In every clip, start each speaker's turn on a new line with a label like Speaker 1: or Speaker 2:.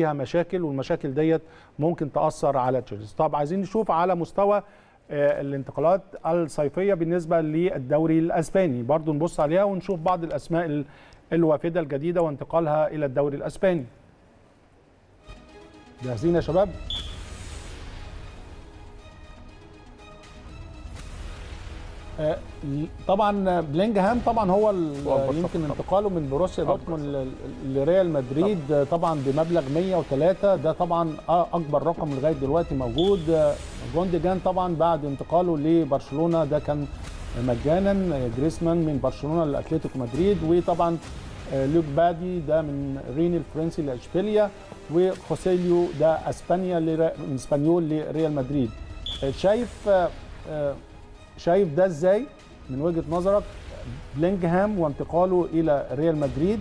Speaker 1: فيها مشاكل والمشاكل ديت ممكن تاثر على تشيلسي طب عايزين نشوف على مستوى آه، الانتقالات الصيفيه بالنسبه للدوري الاسباني برضو نبص عليها ونشوف بعض الاسماء ال- الوافده الجديده وانتقالها الى الدوري الاسباني جاهزين يا شباب آه، طبعا بلينجهام طبعا هو ال-
Speaker 2: هو أكبر
Speaker 1: يمكن
Speaker 2: صفقة طبعاً.
Speaker 1: انتقاله من بروسيا
Speaker 2: أكبر
Speaker 1: دورتموند ل- لريال مدريد آه، طبعا بمبلغ 103 ده طبعا آه، اكبر رقم لغايه دلوقتي موجود آه، جونديجان طبعا بعد انتقاله لبرشلونه ده كان مجانا آه، جريسمان من برشلونه لاتلتيكو مدريد وطبعا آه، لوك بادي ده من رين الفرنسي لاشبيليا وخوسيليو ده اسبانيا لر- من اسبانيول لريال مدريد آه، شايف آه، آه، شايف ده ازاي من وجهه نظرك بلينجهام وانتقاله الى ريال مدريد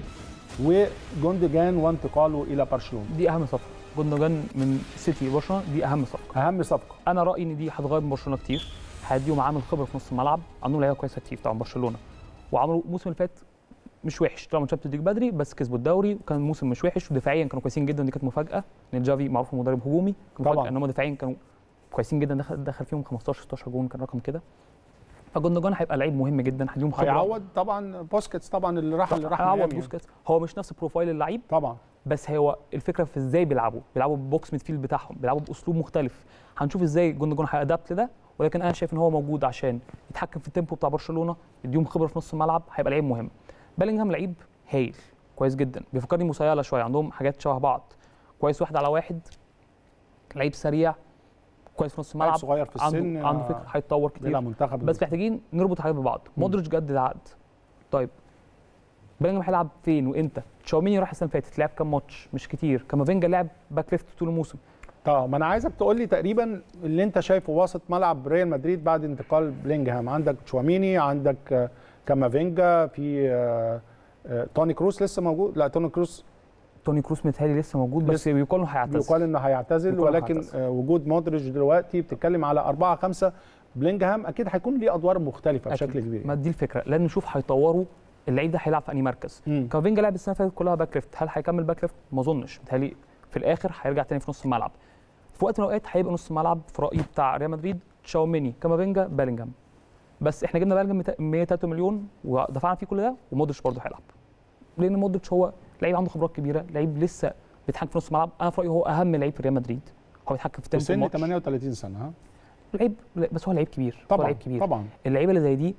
Speaker 1: وجوندوجان وانتقاله الى برشلونه
Speaker 2: دي اهم صفقه جوندوجان من سيتي برشلونه دي اهم صفقه
Speaker 1: اهم صفقه
Speaker 2: انا رايي ان دي هتغير من برشلونه كتير هيديهم عامل خبره في نص الملعب عندهم لعيبه كويسه كتير طبعا برشلونه وعملوا الموسم اللي فات مش وحش طبعا شامبيونز ليج بدري بس كسبوا الدوري وكان الموسم مش وحش ودفاعيا كانوا كويسين جدا دي كانت مفاجاه لان جافي معروف إنه مدرب هجومي كان
Speaker 1: طبعاً.
Speaker 2: مفاجاه ان هم دفاعيا كانوا كويسين جدا دخل دخل فيهم 15 16 جون كان رقم كده فجوندوجان هيبقى لعيب مهم جدا هيديهم خبره
Speaker 1: هيعوض طبعا بوسكيتس طبعا اللي راح اللي راح
Speaker 2: هيعوض
Speaker 1: ميامي.
Speaker 2: بوسكيتس هو مش نفس بروفايل اللعيب
Speaker 1: طبعا
Speaker 2: بس هو الفكره في ازاي بيلعبوا بيلعبوا ببوكس ميد فيلد بتاعهم بيلعبوا باسلوب مختلف هنشوف ازاي جوندوجان هيادابت لده ولكن انا شايف ان هو موجود عشان يتحكم في التيمبو بتاع برشلونه يديهم خبره في نص الملعب هيبقى لعيب مهم بيلينغهام لعيب هايل كويس جدا بيفكرني موسيالا شويه عندهم حاجات شبه بعض كويس واحد على واحد لعيب سريع كويس في نص
Speaker 1: لاعب
Speaker 2: الملعب
Speaker 1: صغير في السن
Speaker 2: عنده عنده
Speaker 1: آه،
Speaker 2: فكره هيتطور كتير
Speaker 1: بيلعب منتخب
Speaker 2: بس محتاجين نربط حاجات ببعض مودريتش جدد عقد طيب بيلينجهام هيلعب فين وامتى تشاوميني راح السنه اللي فاتت لعب كام ماتش مش كتير كامافينجا لعب باك ليفت طول الموسم
Speaker 1: طب ما انا عايزك تقول لي تقريبا اللي انت شايفه وسط ملعب ريال مدريد بعد انتقال بلينجهام عندك تشواميني عندك آه، كامافينجا في آه، آه، توني كروس لسه موجود لا توني كروس
Speaker 2: توني كروس متهيألي لسه موجود بس بيقال انه هيعتزل
Speaker 1: بيقال انه هيعتزل
Speaker 2: بيقال
Speaker 1: ولكن
Speaker 2: هيعتزل.
Speaker 1: آه، وجود مودريتش دلوقتي بتتكلم على أربعة خمسة بلينجهام أكيد هيكون ليه أدوار مختلفة
Speaker 2: أكيد.
Speaker 1: بشكل كبير
Speaker 2: ما دي الفكره لازم نشوف هيطوروا اللعيب ده هيلعب في انهي مركز
Speaker 1: مم.
Speaker 2: كامافينجا لعب السنه اللي فاتت كلها باك ليفت هل هيكمل باك ليفت ما اظنش متهيألي في الاخر هيرجع تاني في نص الملعب في وقت من الاوقات هيبقى نص الملعب في رايي بتاع ريال مدريد تشاوميني كامافينجا بيلينجهام بس احنا جبنا بيلينجهام 103 مليون ودفعنا فيه كل ده ومودريتش برضه هيلعب لان مودريتش هو لعيب عنده خبرات كبيره لعيب لسه بيتحكم في نص الملعب انا في رايي هو اهم لعيب في ريال مدريد هو بيتحكم في
Speaker 1: في
Speaker 2: تيمبو
Speaker 1: سن
Speaker 2: الماتش
Speaker 1: 38 سنة ها
Speaker 2: لعيب بس هو لعيب كبير هو
Speaker 1: طبعا
Speaker 2: لعيب كبير
Speaker 1: طبعا
Speaker 2: اللعيبه اللي زي دي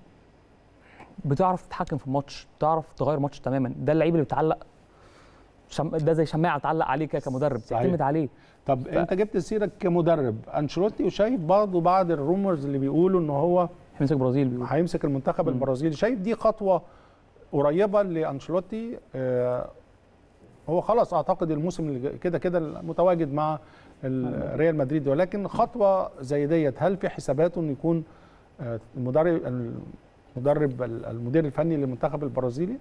Speaker 2: بتعرف تتحكم في الماتش بتعرف تغير ماتش تماما ده اللعيب اللي بتعلق شم... ده زي شماعه تعلق عليه كده كمدرب
Speaker 1: صحيح.
Speaker 2: تعتمد عليه
Speaker 1: طب انت جبت سيرك كمدرب انشيلوتي وشايف برضه بعض الرومرز اللي بيقولوا ان هو
Speaker 2: هيمسك برازيل بيقول
Speaker 1: هيمسك المنتخب
Speaker 2: مم.
Speaker 1: البرازيلي شايف دي خطوه قريبه لانشيلوتي آه، هو خلاص اعتقد الموسم اللي جاي كده كده متواجد مع ال- ريال مدريد ولكن خطوه زي ديت هل في حساباته انه يكون آه، المدرب المدرب المدير الفني للمنتخب البرازيلي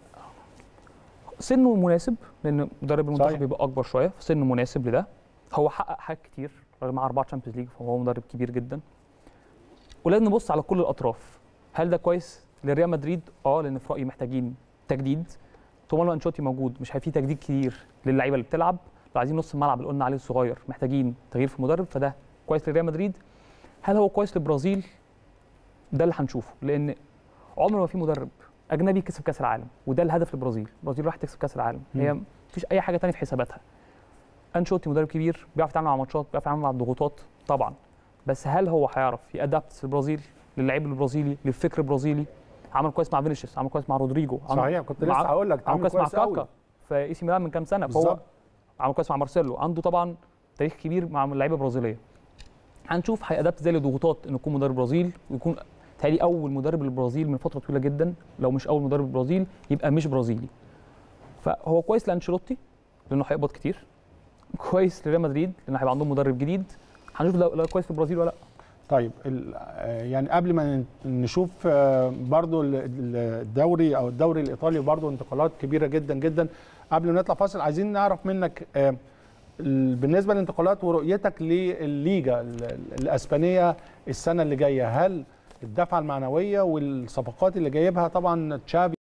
Speaker 2: سنه مناسب لان مدرب المنتخب
Speaker 1: صحيح.
Speaker 2: بيبقى اكبر شويه فسنه مناسب لده هو حقق حاجات كتير راجل معاه اربعه تشامبيونز ليج فهو مدرب كبير جدا ولازم نبص على كل الاطراف هل ده كويس لريال مدريد اه لان في رايي محتاجين تجديد طول ما انشوتي موجود مش هيبقى فيه تجديد كتير للعيبه اللي بتلعب لو عايزين نص الملعب اللي قلنا عليه الصغير محتاجين تغيير في المدرب فده كويس لريال مدريد هل هو كويس للبرازيل ده اللي هنشوفه لان عمر ما في مدرب اجنبي كسب كاس العالم وده الهدف للبرازيل البرازيل راح تكسب كاس العالم هي
Speaker 1: مم.
Speaker 2: مفيش اي حاجه تانية في حساباتها انشوتي مدرب كبير بيعرف يتعامل مع ماتشات بيعرف يتعامل مع الضغوطات طبعا بس هل هو هيعرف يادابت البرازيل للعيب البرازيلي للفكر البرازيلي عمل كويس مع فينيسيوس عمل كويس مع رودريجو عمل
Speaker 1: صحيح كنت
Speaker 2: مع-
Speaker 1: لسه هقول لك
Speaker 2: عمل
Speaker 1: تعامل
Speaker 2: كويس مع
Speaker 1: قوي.
Speaker 2: كاكا في اي سي ميلان من كام سنه فهو
Speaker 1: بالظبط.
Speaker 2: عمل كويس مع مارسيلو عنده طبعا تاريخ كبير مع اللعيبه البرازيليه هنشوف هيأدابت ازاي لضغوطات انه يكون مدرب برازيل ويكون تهيألي اول مدرب للبرازيل من فتره طويله جدا لو مش اول مدرب البرازيل يبقى مش برازيلي فهو كويس لانشيلوتي لانه هيقبض كتير كويس لريال مدريد لان هيبقى عندهم مدرب جديد هنشوف لو لو كويس في البرازيل ولا لا
Speaker 1: طيب ال- آه، يعني قبل ما ن- نشوف آه، برضو ال- ال- الدوري او الدوري الايطالي برضو انتقالات كبيره جدا جدا قبل ما نطلع فاصل عايزين نعرف منك آه، ال- بالنسبه للانتقالات ورؤيتك للليجا ال- ال- الاسبانيه السنه اللي جايه هل الدفعه المعنويه والصفقات اللي جايبها طبعا تشافي